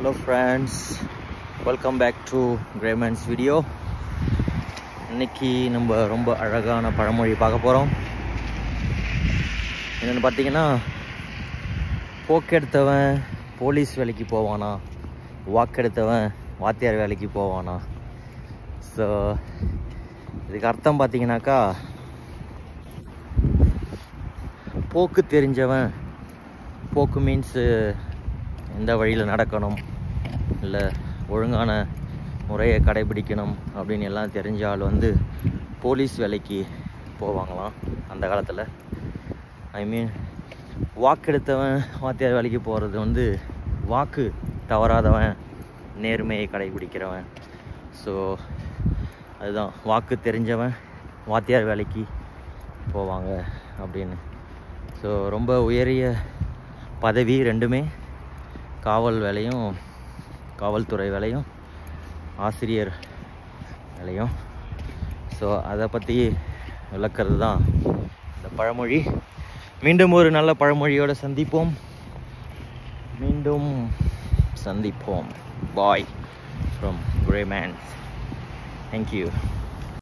hello friends welcome back to Grey Man's video இன்னைக்கு நம்ம ரொம்ப அழகான பழமொழி பார்க்க போகிறோம் என்னென்னு பார்த்தீங்கன்னா போக்கெடுத்தவன் போலீஸ் வேலைக்கு போவானா வாக்கெடுத்தவன் வாத்தியார் வேலைக்கு போவானா ஸோ இதுக்கு அர்த்தம் பார்த்தீங்கன்னாக்கா போக்கு தெரிஞ்சவன் போக்கு மீன்ஸு எந்த வழியில் நடக்கணும் இல்லை ஒழுங்கான முறையை கடைபிடிக்கணும் அப்படின்னு எல்லாம் தெரிஞ்ச ஆள் வந்து போலீஸ் வேலைக்கு போவாங்களாம் அந்த காலத்தில் ஐ மீன் வாக்கெடுத்தவன் வாத்தியார் வேலைக்கு போகிறது வந்து வாக்கு தவறாதவன் நேர்மையை கடைபிடிக்கிறவன் ஸோ அதுதான் வாக்கு தெரிஞ்சவன் வாத்தியார் வேலைக்கு போவாங்க அப்படின்னு ஸோ ரொம்ப உயரிய பதவி ரெண்டுமே காவல் வேலையும் காவல்துறை வேலையும் ஆசிரியர் வேலையும் ஸோ அதை பற்றி விளக்கிறது தான் இந்த பழமொழி மீண்டும் ஒரு நல்ல பழமொழியோடு சந்திப்போம் மீண்டும் சந்திப்போம் bye from Grey Man's thank you